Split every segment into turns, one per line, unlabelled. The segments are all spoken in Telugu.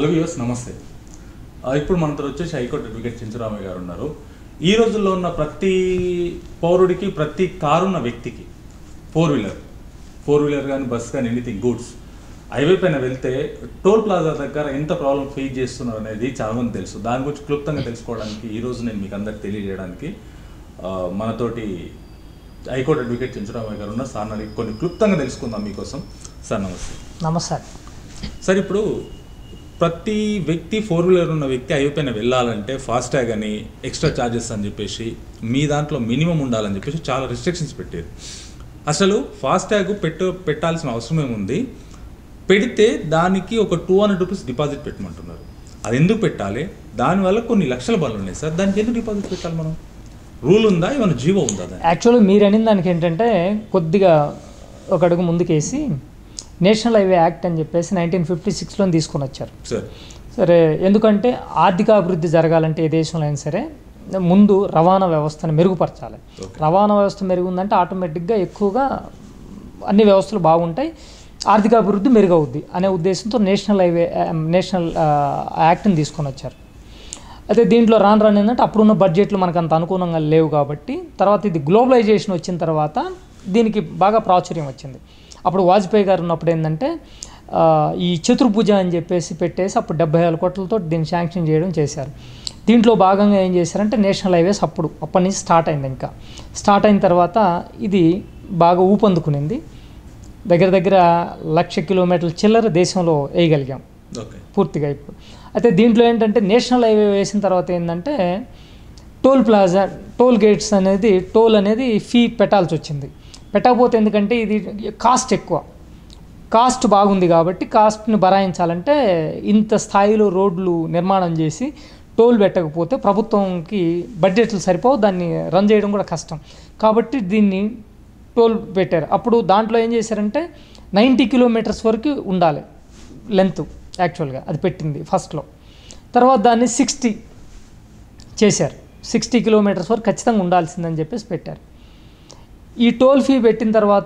హలో వ్యూస్ నమస్తే ఆ, ఇప్పుడు మనతో వచ్చేసి హైకోర్టు అడ్వకేట్ చించురామయ్య గారు ఉన్నారు ఈ రోజుల్లో ఉన్న ప్రతి పౌరుడికి ప్రతి కారు ఉన్న వ్యక్తికి ఫోర్ వీలర్ ఫోర్ వీలర్ కానీ బస్ కానీ ఎనీథింగ్ గూడ్స్ హైవే పైన వెళ్తే టోల్ ప్లాజా దగ్గర ఎంత ప్రాబ్లం ఫేస్ చేస్తున్నారు అనేది చాలా మంది తెలుసు దాని గురించి క్లుప్తంగా తెలుసుకోవడానికి ఈ రోజు నేను మీకు అందరికి తెలియజేయడానికి ఆ, మనతోటి హైకోర్టు అడ్వకేట్ చించురామయ్య గారు ఉన్నారు సార్ అడిగి కొన్ని క్లుప్తంగా తెలుసుకుందాం మీకోసం సార్ నమస్తే
నమస్తే
సార్ ఇప్పుడు ప్రతి వ్యక్తి ఫోర్ వీలర్ ఉన్న వ్యక్తి హైవే పైన వెళ్ళాలంటే ఫాస్టాగ్ అని ఎక్స్ట్రా ఛార్జెస్ అని చెప్పేసి మీ దాంట్లో మినిమం ఉండాలని చెప్పేసి చాలా రిస్ట్రిక్షన్స్ పెట్టారు అసలు ఫాస్టాగ్ పెట్ట పెట్టాల్సిన అవసరం ఏముంది పెడితే దానికి ఒక టూ హండ్రెడ్ రూపీస్ డిపాజిట్ పెట్టమంటున్నారు అది ఎందుకు పెట్టాలి దానివల్ల కొన్ని లక్షల బళ్ళు ఉన్నాయి సార్ దానికి ఎందుకు డిపాజిట్ పెట్టాలి మనం రూల్ ఉందా ఏమైనా జీవో ఉందా దానికి
యాక్చువల్లీ మీరు అనిన దానికి ఏంటంటే కొద్దిగా ఒక అడుగు ముందుకేసి నేషనల్ హైవే యాక్ట్ అని చెప్పేసి నైన్టీన్ ఫిఫ్టీ సిక్స్లో తీసుకొని వచ్చారు
సార్
సరే ఎందుకంటే ఆర్థిక అభివృద్ధి జరగాలంటే ఏ దేశంలో అయినా సరే ముందు రవాణా వ్యవస్థను మెరుగుపరచాలి
Okay.
రవాణా వ్యవస్థ మెరుగుందంటే ఆటోమేటిక్గా ఎక్కువగా అన్ని వ్యవస్థలు బాగుంటాయి ఆర్థిక అభివృద్ధి మెరుగవుద్ది అనే ఉద్దేశంతో నేషనల్ హైవే ఆ, నేషనల్ ఆ, యాక్ట్ని తీసుకొని వచ్చారు అయితే దీంట్లో రాను రాను ఏంటంటే అప్పుడున్న బడ్జెట్లు మనకు అంత అనుకూలంగా లేవు కాబట్టి తర్వాత ఇది గ్లోబలైజేషన్ వచ్చిన తర్వాత దీనికి బాగా ప్రాచుర్యం వచ్చింది అప్పుడు వాజ్పేయి గారు ఉన్నప్పుడు ఏంటంటే ఆ, ఈ చతుర్భుజ అని చెప్పేసి పెట్టేసి అప్పుడు డెబ్బై వేల కోట్లతో దీన్ని శాంక్షన్ చేయడం చేశారు దీంట్లో భాగంగా ఏం చేశారంటే నేషనల్ హైవేస్ అప్పుడు అప్పటి నుంచి స్టార్ట్ అయింది ఇంకా స్టార్ట్ అయిన తర్వాత ఇది బాగా ఊపందుకునింది దగ్గర దగ్గర లక్ష కిలోమీటర్ల చిల్లర దేశంలో వేయగలిగాం
ఓకే
పూర్తిగా ఇప్పుడు అయితే దీంట్లో ఏంటంటే నేషనల్ హైవే వేసిన తర్వాత ఏంటంటే టోల్ ప్లాజా టోల్ గేట్స్ అనేది టోల్ అనేది ఫీ పెట్టాల్సి వచ్చింది పెట్టకపోతే ఎందుకంటే ఇది కాస్ట్ ఎక్కువ కాస్ట్ బాగుంది కాబట్టి కాస్ట్ని భరాయించాలంటే ఇంత స్థాయిలో రోడ్లు నిర్మాణం చేసి టోల్ పెట్టకపోతే ప్రభుత్వంకి బడ్జెట్లు సరిపోవు దాన్ని రన్ చేయడం కూడా కష్టం కాబట్టి దీన్ని టోల్ పెట్టారు అప్పుడు దాంట్లో ఏం చేశారంటే నైంటీ కిలోమీటర్స్ వరకు ఉండాలి లెంత్ యాక్చువల్గా అది పెట్టింది ఫస్ట్లో తర్వాత దాన్ని సిక్స్టీ చేశారు సిక్స్టీ కిలోమీటర్స్ వరకు ఖచ్చితంగా ఉండాల్సిందని చెప్పేసి పెట్టారు ఈ టోల్ ఫీ పెట్టిన తర్వాత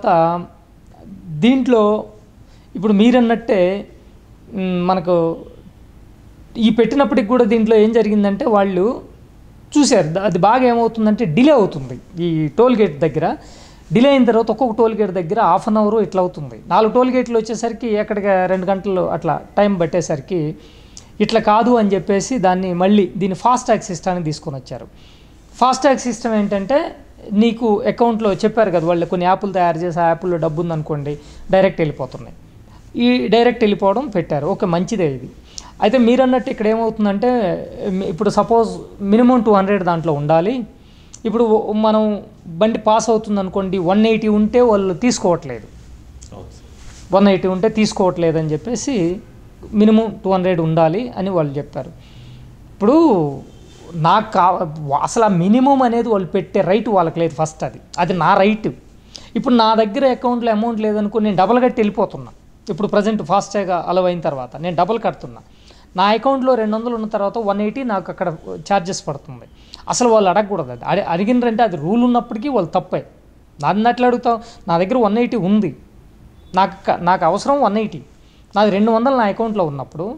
దీంట్లో ఇప్పుడు మీరన్నట్టే మ్, మనకు ఈ పెట్టినప్పటికి కూడా దీంట్లో ఏం జరిగిందంటే వాళ్ళు చూశారు ద- అది బాగా ఏమవుతుందంటే డిలే అవుతుంది ఈ టోల్ గేట్ దగ్గర డిలే అయిన తర్వాత ఒక్కొక్క టోల్ గేట్ దగ్గర హాఫ్ అన్ అవర్ ఇట్లా అవుతుంది నాలుగు టోల్ గేట్లు వచ్చేసరికి ఎక్కడికి రెండు గంటలు అట్లా టైం పట్టేసరికి ఇట్లా కాదు అని చెప్పేసి దాన్ని మళ్ళీ దీన్ని ఫాస్ట్ ట్యాగ్ సిస్టాన్ని తీసుకొని వచ్చారు ఫాస్ట్ ట్యాగ్ సిస్టమ్ ఏంటంటే నీకు అకౌంట్లో చెప్పారు కదా వాళ్ళు కొన్ని యాప్లు తయారు చేసి ఆ యాప్లో డబ్బు ఉందనుకోండి డైరెక్ట్ వెళ్ళిపోతున్నాయి ఈ డైరెక్ట్ వెళ్ళిపోవడం పెట్టారు ఓకే మంచిదే ఇది అయితే మీరు అన్నట్టు ఇక్కడ ఏమవుతుందంటే మ్, ఇప్పుడు సపోజ్ మినిమం టూ హండ్రెడ్ దాంట్లో ఉండాలి ఇప్పుడు మనం బండి పాస్ అవుతుంది అనుకోండి వన్ ఎయిటీ ఉంటే వాళ్ళు తీసుకోవట్లేదు
అవును సార్
వన్ ఎయిటీ ఉంటే తీసుకోవట్లేదు అని చెప్పేసి మినిమం టూ హండ్రెడ్ ఉండాలి అని వాళ్ళు చెప్పారు ఇప్పుడు నాకు కా అసలు ఆ మినిమం అనేది వాళ్ళు పెట్టే రైట్ వాళ్ళకి లేదు ఫస్ట్ అది అది నా రైట్ ఇప్పుడు నా దగ్గర అకౌంట్లో అమౌంట్ లేదనుకో నేను డబల్ కట్టి వెళ్ళిపోతున్నా ఇప్పుడు ప్రజెంట్ ఫాస్ట్గా అలవ్ అయిన తర్వాత నేను డబల్ కడుతున్నా నా అకౌంట్లో రెండు వందలు ఉన్న తర్వాత వన్ ఎయిటీ నాకు అక్కడ ఛార్జెస్ పడుతుంది అసలు వాళ్ళు అడగకూడదు అది అడి అడిగినారంటే అది రూల్ ఉన్నప్పటికీ వాళ్ళు తప్పే నన్ను ఎట్లా అడుగుతావు నా దగ్గర వన్ ఎయిటీ ఉంది నాకు క- నాకు అవసరం వన్ ఎయిటీ నాది రెండు వందలు నా అకౌంట్లో ఉన్నప్పుడు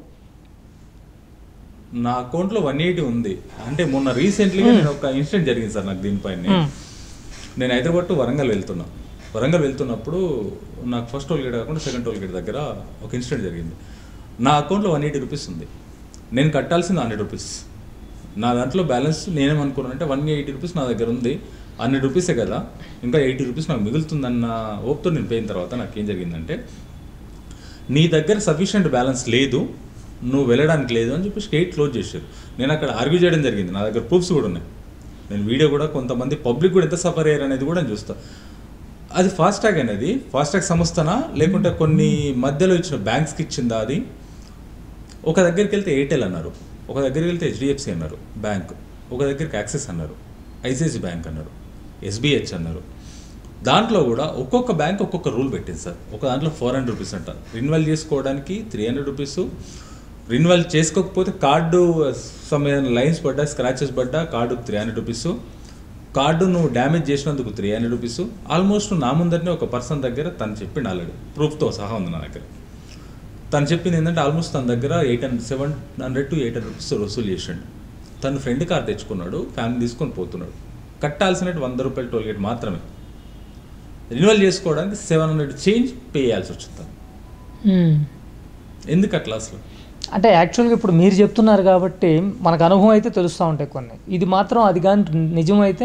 నా అకౌంట్లో వన్ ఎయిటీ ఉంది అంటే మొన్న రీసెంట్లీగా నేను ఒక ఇన్సిడెంట్ జరిగింది సార్ నాకు దీనిపైన
మ్మ్.
నేను హైదరాబాద్ టు వరంగల్ వెళ్తున్నా వరంగల్ వెళ్తున్నప్పుడు నాకు ఫస్ట్ టోల్ గేట్ కాకుండా సెకండ్ టోల్ గేట్ దగ్గర ఒక ఇన్సిడెంట్ జరిగింది నా అకౌంట్లో వన్ ఎయిటీ రూపీస్ ఉంది నేను కట్టాల్సింది హండ్రెడ్ రూపీస్ నా దాంట్లో బ్యాలెన్స్ నేనేమనుకున్నానంటే వన్ ఎయిటీ రూపీస్ నా దగ్గర ఉంది హండ్రెడ్ రూపీసే కదా ఇంకా ఎయిటీ రూపీస్ నాకు మిగులుతుందన్న ఓప్తో నేను పోయిన తర్వాత నాకు ఏం జరిగిందంటే నీ దగ్గర సఫిషియెంట్ బ్యాలెన్స్ లేదు నువ్వు వెళ్ళడానికి లేదు అని చెప్పి గేట్ క్లోజ్ చేశారు నేను అక్కడ ఆర్గ్యూ చేయడం జరిగింది నా దగ్గర ప్రూఫ్స్ కూడా ఉన్నాయి నేను వీడియో కూడా కొంతమంది పబ్లిక్ కూడా ఎంత సఫర్ అయ్యారు అనేది కూడా నేను చూస్తా అది ఫాస్టాగ్ అనేది ఫాస్టాగ్ సంస్థనా లేకుంటే కొన్ని మధ్యలో ఇచ్చిన బ్యాంక్స్కి ఇచ్చిందా అది ఒక దగ్గరికి వెళ్తే ఎయిర్టెల్ అన్నారు ఒక దగ్గరికి వెళ్తే హెచ్డిఎఫ్సి అన్నారు బ్యాంక్ ఒక దగ్గరికి యాక్సిస్ అన్నారు ఐసిఐసి బ్యాంక్ అన్నారు ఎస్బిహెచ్ అన్నారు దాంట్లో కూడా ఒక్కొక్క బ్యాంక్ ఒక్కొక్క రూల్ పెట్టింది సార్ ఒక దాంట్లో ఫోర్ హండ్రెడ్ రూపీస్ అంట రిన్యువల్ చేసుకోవడానికి త్రీ హండ్రెడ్ రూపీస్ రిన్యువల్ చేసుకోకపోతే కార్డు సమయం లైన్స్ పడ్డా స్క్రాచెస్ పడ్డా card three hundred rupees card నువ్వు డ్యామేజ్ చేసినందుకు త్రీ హండ్రెడ్ రూపీస్ ఆల్మోస్ట్ నా ముందరనే ఒక పర్సన్ దగ్గర తను చెప్పిండు ఆల్రెడీ ప్రూఫ్తో సహా ఉంది నా దగ్గర తను చెప్పింది ఏంటంటే ఆల్మోస్ట్ తన దగ్గర eight hundred seven hundred to eight hundred rupees వసూలు చేసిండు తను ఫ్రెండ్ కార్ తెచ్చుకున్నాడు ఫ్యామిలీ తీసుకొని పోతున్నాడు కట్టాల్సిన వంద రూపాయల టోల్ గేట్ మాత్రమే రెన్యువల్ చేసుకోవడానికి సెవెన్ హండ్రెడ్ చేంజ్ పే చేయాల్సి వచ్చింది తను.
మ్మ్.
ఎందుకు అట్లా అసలు
అంటే యాక్చువల్గా ఇప్పుడు మీరు చెప్తున్నారు కాబట్టి మనకు అనుభవం అయితే తెలుస్తూ ఉంటాయి కొన్ని ఇది మాత్రం అది కానీ నిజమైతే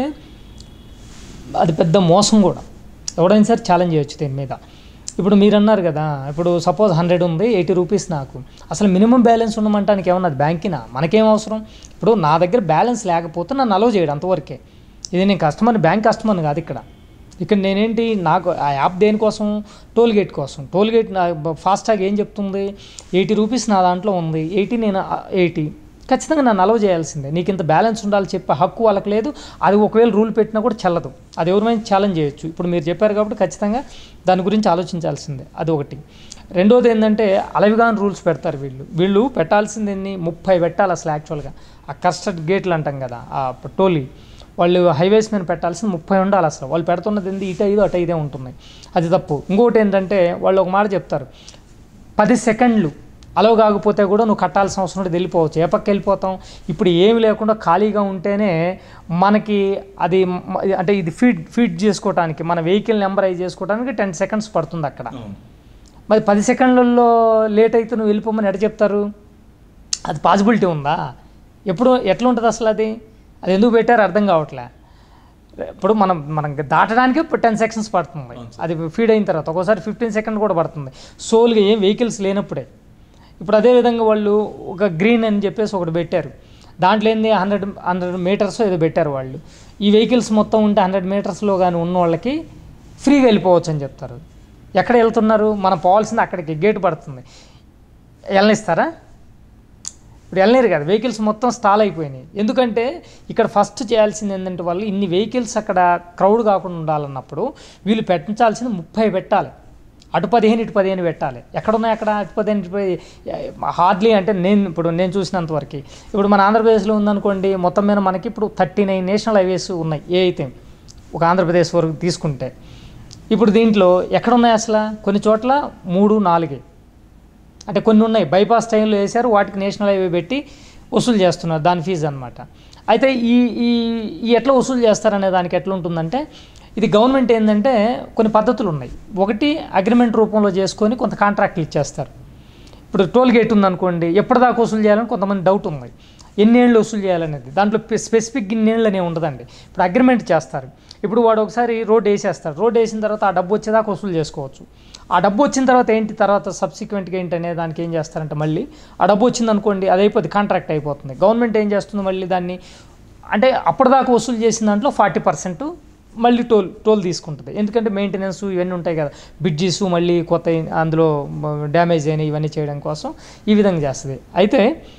అది పెద్ద మోసం కూడా ఎవడైనా సరే ఛాలెంజ్ చేయొచ్చు దీని మీద ఇప్పుడు మీరు అన్నారు కదా ఇప్పుడు సపోజ్ హండ్రెడ్ ఉంది ఎయిటీ రూపీస్ నాకు అసలు మినిమం బ్యాలెన్స్ ఉండమంటానికి ఏమన్నా అది బ్యాంకినా మనకేం అవసరం ఇప్పుడు నా దగ్గర బ్యాలెన్స్ లేకపోతే నన్ను అలౌ చేయడం అంతవరకే ఇది నేను కస్టమర్ బ్యాంక్ కస్టమర్ కాదు ఇక్కడ ఇక్కడ నేనేంటి నాకు ఆ యాప్ దేనికోసం టోల్ గేట్ కోసం టోల్ గేట్ ఫాస్టాగ్ ఏం చెప్తుంది ఎయిటీ రూపీస్ నా దాంట్లో ఉంది ఎయిటీ నేను ఎయిటీ ఖచ్చితంగా నన్ను అలౌ చేయాల్సిందే నీకు ఇంత బ్యాలెన్స్ ఉండాలి చెప్పే హక్కు వాళ్ళకి లేదు అది ఒకవేళ రూల్ పెట్టినా కూడా చెల్లదు అది ఎవరిమైనా ఛాలెంజ్ చేయొచ్చు ఇప్పుడు మీరు చెప్పారు కాబట్టి ఖచ్చితంగా దాని గురించి ఆలోచించాల్సిందే అది ఒకటి రెండోది ఏంటంటే అలవిగాన్ రూల్స్ పెడతారు వీళ్ళు వీళ్ళు పెట్టాల్సింది ఎన్ని ముప్పై పెట్టాలి అసలు యాక్చువల్గా ఆ కస్టర్డ్ గేట్లు అంటాం కదా ఆ టోలీ వాళ్ళు హైవేస్ మీద పెట్టాల్సింది ముప్పై ఉండాలి అసలు వాళ్ళు పెడుతున్నది ఏంది ఇటు ఐదు అటు ఐదే ఉంటుంది అది తప్పు ఇంకోటి ఏంటంటే వాళ్ళు ఒక మాట చెప్తారు పది సెకండ్లు అలో కాకపోతే కూడా నువ్వు కట్టాల్సిన అవసరం ఉంటే వెళ్ళిపోవచ్చు ఏ పక్క వెళ్ళిపోతాం ఇప్పుడు ఏమి లేకుండా ఖాళీగా ఉంటేనే మనకి అది మ- అంటే ఇది ఫీడ్ ఫీడ్ చేసుకోవడానికి మన వెహికల్ నెంబర్ అయి చేసుకోవడానికి టెన్ సెకండ్స్ పడుతుంది అక్కడ
అవును
మరి పది సెకండ్లలో లేట్ అయితే నువ్వు వెళ్ళిపోమని ఎట చెప్తారు అది పాసిబిలిటీ ఉందా ఎప్పుడు ఎట్లా ఉంటుంది అసలు అది అది ఎందుకు పెట్టారు అర్థం కావట్లే ఇప్పుడు మనం మనం దాటడానికి టెన్ సెకండ్స్ పడుతుంది
అవును సార్.
అది ఫీడ్ అయిన తర్వాత ఒక్కోసారి ఫిఫ్టీన్ సెకండ్ కూడా పడుతుంది సోల్గా ఏం వెహికల్స్ లేనప్పుడే ఇప్పుడు అదే విధంగా వాళ్ళు ఒక గ్రీన్ అని చెప్పేసి ఒకటి పెట్టారు దాంట్లో ఏంది హండ్రెడ్ హండ్రెడ్ మీటర్స్ ఏదో పెట్టారు వాళ్ళు ఈ వెహికల్స్ మొత్తం ఉంటే హండ్రెడ్ మీటర్స్లో కానీ ఉన్న వాళ్ళకి ఫ్రీగా వెళ్ళిపోవచ్చు అని చెప్తారు ఎక్కడ వెళ్తున్నారు మనం పోవాల్సింది అక్కడికి గేట్ పడుతుంది వెళ్ళనిస్తారా ఇప్పుడు వెళ్ళలేరు కదా వెహికల్స్ మొత్తం స్టాల్ అయిపోయినాయి ఎందుకంటే ఇక్కడ ఫస్ట్ చేయాల్సింది ఏంటంటే వాళ్ళు ఇన్ని వెహికల్స్ అక్కడ క్రౌడ్ కాకుండా ఉండాలన్నప్పుడు వీళ్ళు పెట్టించాల్సింది ముప్పై పెట్టాలి అటు పదిహేను ఇటు పదిహేను పెట్టాలి ఎక్కడ ఉన్నాయి అక్కడ అటు పదిహేను ఇటు పదిహేను హార్డ్లీ అంటే నేను ఇప్పుడు నేను చూసినంత వరకు ఇప్పుడు మన ఆంధ్రప్రదేశ్లో ఉందనుకోండి మొత్తం మీద మనకి ఇప్పుడు థర్టీ నైన్ నేషనల్ హైవేస్ ఉన్నాయి ఏ అయితే ఒక ఆంధ్రప్రదేశ్ వరకు తీసుకుంటే ఇప్పుడు దీంట్లో ఎక్కడ ఉన్నాయి అసలు కొన్ని చోట్ల మూడు నాలుగే అంటే కొన్ని ఉన్నాయి బైపాస్ టైంలో వేశారు వాటికి నేషనల్ హైవే పెట్టి వసూలు చేస్తున్నారు దాని ఫీజు అనమాట అయితే ఈ ఈ ఈ ఎట్లా వసూలు చేస్తారనే దానికి ఎట్లా ఉంటుందంటే ఇది గవర్నమెంట్ ఏంటంటే కొన్ని పద్ధతులు ఉన్నాయి ఒకటి అగ్రిమెంట్ రూపంలో చేసుకొని కొంత కాంట్రాక్ట్లు ఇచ్చేస్తారు ఇప్పుడు టోల్ గేట్ ఉందనుకోండి ఎప్పటిదాకా వసూలు చేయాలని కొంతమంది డౌట్ ఉంది ఎన్ని ఏళ్ళు వసూలు చేయాలనేది దాంట్లో పె- స్పెసిఫిక్ ఇన్ని ఏళ్ళు అనేవి ఉండదండి ఇప్పుడు అగ్రిమెంట్ చేస్తారు ఇప్పుడు వాడు ఒకసారి రోడ్ వేసేస్తాడు రోడ్ వేసిన తర్వాత ఆ డబ్బు వచ్చేదాకా వసూలు చేసుకోవచ్చు ఆ డబ్బు వచ్చిన తర్వాత ఏంటి తర్వాత సబ్సిక్వెంట్గా ఏంటి అనే దానికి ఏం చేస్తారంటే మళ్ళీ ఆ డబ్బు వచ్చింది అనుకోండి అది అయిపోతుంది కాంట్రాక్ట్ అయిపోతుంది గవర్నమెంట్ ఏం చేస్తుంది మళ్ళీ దాన్ని అంటే అప్పటిదాకా వసూలు చేసిన దాంట్లో ఫార్టీ పర్సెంట్ మళ్ళీ టోల్ టోల్ తీసుకుంటుంది ఎందుకంటే మెయింటెనెన్స్ ఇవన్నీ ఉంటాయి కదా బిడ్జెస్ మళ్ళీ కొత్త అందులో డ్యామేజ్ అయినాయి ఇవన్నీ చేయడం కోసం ఈ విధంగా చేస్తుంది అయితే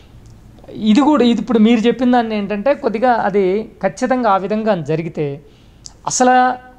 ఇది కూడా ఇది ఇప్పుడు మీరు చెప్పిన దాన్ని ఏంటంటే కొద్దిగా అది ఖచ్చితంగా ఆ విధంగా జరిగితే అసలు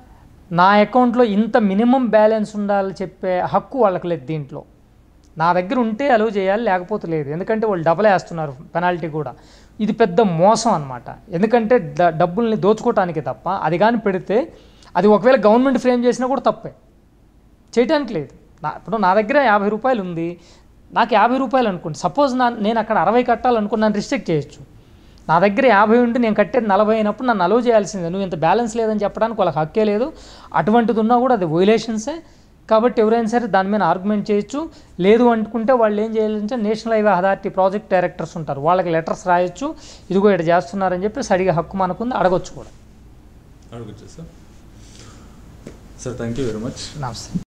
నా అకౌంట్లో ఇంత మినిమం బ్యాలెన్స్ ఉండాలి చెప్పే హక్కు వాళ్ళకి లేదు దీంట్లో నా దగ్గర ఉంటే అలవ్ చేయాలి లేకపోతే లేదు ఎందుకంటే వాళ్ళు డబల్ వేస్తున్నారు పెనాల్టీ కూడా ఇది పెద్ద మోసం అనమాట ఎందుకంటే డ- డబ్బుల్ని దోచుకోవటానికి తప్ప అది కానీ పెడితే అది ఒకవేళ గవర్నమెంట్ ఫ్రేమ్ చేసినా కూడా తప్పే చేయడానికి లేదు నా ఇప్పుడు నా దగ్గర యాభై రూపాయలు ఉంది నాకు యాభై రూపాయలు అనుకోండి సపోజ్ నా నేను అక్కడ అరవై కట్టాలనుకుని నన్ను రిస్ట్రిక్ట్ చేయొచ్చు నా దగ్గర యాభై ఉండి నేను కట్టేది నలభై అయినప్పుడు నన్ను అలవ్ చేయాల్సిందే నువ్వు ఇంత బ్యాలెన్స్ లేదని చెప్పడానికి వాళ్ళకి హక్కే లేదు అటువంటిది ఉన్నా కూడా అది వైలేషన్సే కాబట్టి ఎవరైనా సరే దాని మీద ఆర్గ్యుమెంట్ చేయొచ్చు లేదు అనుకుంటే వాళ్ళు ఏం చేయాలంటే national highway authority project directors ఉంటారు వాళ్ళకి లెటర్స్ రాయొచ్చు ఇదిగో ఇక్కడ చేస్తున్నారని చెప్పి అడిగే హక్కు మనకుంది అడగొచ్చు కూడా
అడగచ్చు sir sir thank you very much
నమస్తే